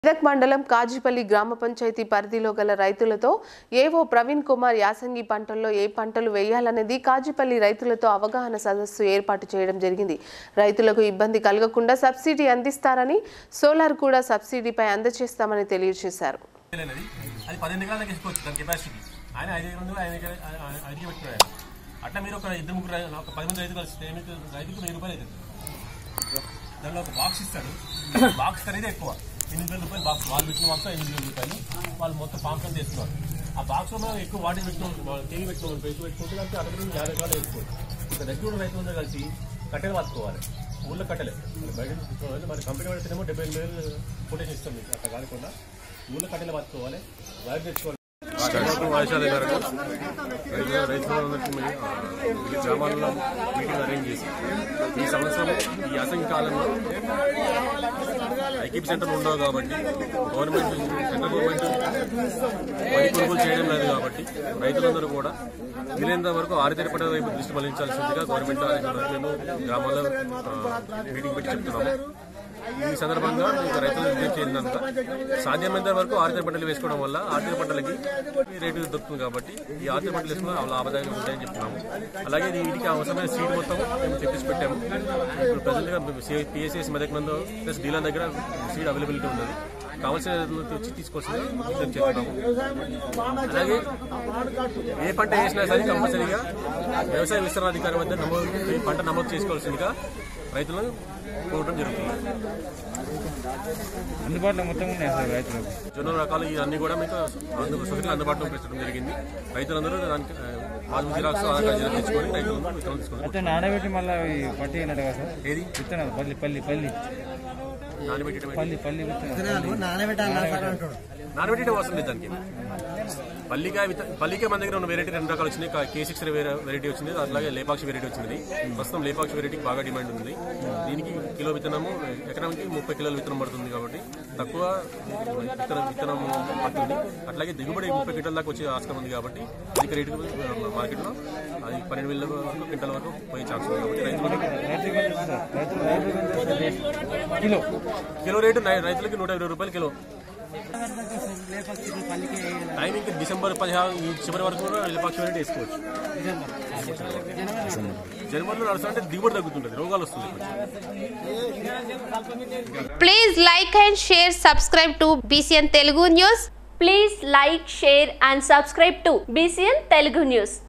మెదక్ మండలం కాజీపల్లి గ్రామ పంచాయతీ పరిధిలో గల రైతులతో ఏవో ప్రవీణ్ కుమార్ యాసంగి పంటల్లో ఏ పంటలు వేయాలనేది కాజీపల్లి రైతులతో అవగాహన సదస్సు ఏర్పాటు చేయడం జరిగింది రైతులకు ఇబ్బంది కలగకుండా సబ్సిడీ అందిస్తారని సోలార్ కూడా సబ్సిడీపై అందజేస్తామని తెలియజేశారు అనేది అది పదిహేను ఎకరాలకు వేసుకోవచ్చు దాని కెపాసిటీ ఆయన ఐదు ఎకరాలు ఉంది, ఆయన ఎకరా- ఆయన- ఆయన ఐదుకి పెట్టుకున్నాడు ఆయన. అట్లా మీరు ఒక ఇద్దరు ముగ్గురు రై- ఒక పది మంది రైతులు కలిస్తే మీకు రైతుకు వెయ్యి రూపాయలు అవుతుంది దానిలో ఒక బాక్స్ ఇస్తాడు బాక్స్ ఖరీదు ఎక్కువ ఎనిమిది వేల రూపాయలు బాక్స్ వాళ్ళు పెట్టిన బాక్స్ ఎనిమిది వేల రూపాయలు వాళ్ళు మొత్తం ఫామ్స్ చేస్తున్నారు ఆ బాక్స్ లో మనం ఎక్కువ వాటి పెట్టుకోవాలి టీవీ పెట్టుకోవాలి పెట్టి పెట్టుకుంటే దానికి అక్కడ నుంచి యాభై రూపాయలు వేసుకోవాలి ఇంకా దగ్గర ఉన్న రైతులందరూ కలిసి కట్టెలు పట్టుకోవాలి ఊళ్ళో కట్టలే మరి బయట నుంచి తెచ్చుకోవాలి. మరి కంపెనీ పెడితేనేమో డెబ్బై ఎనిమిది వేలు కొటేషన్ ఇస్తాం మీకు అట్లా కాకుండా ఊళ్ళో కట్టెలు పట్టుకోవాలి వైర్ తెచ్చుకోవాలి చంద్రబాబు వాయిసాల గారు రైతు రైతులందరికీ మీ- ఆ, ఈ గ్రామాల్లో మీటింగ్ అరేంజ్ చేసి ఈ సంవత్సరం ఈ యాసంగి కాలంలో ఐకీప్ సెంటర్ ఉండవు కాబట్టి గవర్నమెంట్ సెంట్రల్ గవర్నమెంట్ వరి కొనుగోలు చేయడం లేదు కాబట్టి రైతులందరూ కూడా వీలైనంత వరకు ఆరితేరి పంటల వైపు దృష్టి మళ్లించాల్సిందిగా గవర్నమెంట్ ఆదేశాలను మేము గ్రామాల్లో ఆ, మీటింగ్ పెట్టి చెప్తున్నాము ఈ సందర్భంగా మీకు రైతులు విజ్ఞప్తి చేసినంత సాధ్యమైనంత వరకు ఆరుతడి పంటలు వేసుకోవడం వల్ల ఆరుతడి పంటలకి ఈ రేటు దొరుకుతుంది కాబట్టి ఈ ఆరుతడి పంటలు వేసుకున్న అవి లాభదాయకంగా ఉంటాయని చెప్తున్నాము అలాగే వీటికి అవసరమైన సీడ్ మొత్తం మేము తెప్పించి పెట్టాము ఇప్పుడు ప్రజెంట్గా పిఎస్ఎస్ మెదక్ నందు ప్లస్ డీలర్ దగ్గర సీడ్ అవైలబిలిటీ ఉన్నది కావాల్సిన వచ్చి తీసుకోవాల్సింది విజ్ఞప్తి చేస్తున్నాము అలాగే ఏ పంట వేసినా సరే కంపల్సరీగా వ్యవసాయ విస్తరణాధికారి వద్ద నమోదు ఈ పంట నమోదు చేసుకోవాల్సిందిగా రైతులను కోరడం జరుగుతుంది అందుబాటులో మొత్తం ఉన్నాయి సార్ రైతులకు జొన్న రకాలు ఇవన్నీ కూడా మీకు అందుకు సొసైటీలో అందుబాటులో పెట్టడం జరిగింది రైతులందరూ దానికి passbook xerox Aadhaar card xerox తెచ్చుకొని రైతులందరూ విత్తనం తీసుకొని అయితే నానబెట్టి మళ్ళీ పట్టి అయినట్టు కదా సార్ ఏది విత్తనాలు పల్లి పల్లి పల్లి నానబెట్టడం పల్లి పల్లి విత్తనాలు నానబెట్టడం అవసరం లేదు దానికి పల్లికాయ విత్త పల్లికాయ మన దగ్గర ఉన్న వెరైటీ రెండు రకాలు వచ్చినాయి కా- కే సిక్స్ వెరైటీ వచ్చింది అట్లాగే లేపాక్షి వెరైటీ వచ్చింది ప్రస్తుతం లేపాక్షి వెరైటీకి బాగా డిమాండ్ ఉంది దీనికి కిలో విత్తనము ఎకరానికి ముప్పై కిలోల విత్తనం పడుతుంది కాబట్టి తక్కువ విత్తనం విత్తనం పడుతుంది అట్లాగే దిగుబడి ముప్పై క్వింటల్ దాకా వచ్చే ఆస్కారం ఉంది కాబట్టి అధిక రేటు మార్కెట్లో అది పన్నెండు వేల వరకు క్వింటల్ వరకు పోయే ఛాన్స్ ఉంది కాబట్టి రైతులకు రైతులకు ఎంత సార్ రైతులు రైతులకు ఎంత కిలో కిలో రేటు నై- రైతులకి నూట ఇరవై రూపాయలు కిలో టైమింగ్ డిసెంబర్ పదిహారు ఈ చివరి వరకు కూడా లేపాక్షి వెరైటీ వేసుకోవచ్చు జనవరిలో నడుస్తుంటే దిగుబడి తగ్గుతుంటుంది రోగాలు వస్తుంది కొంచెం Please like and share, subscribe to BCN Telugu News. Please like, share and subscribe to BCN Telugu News.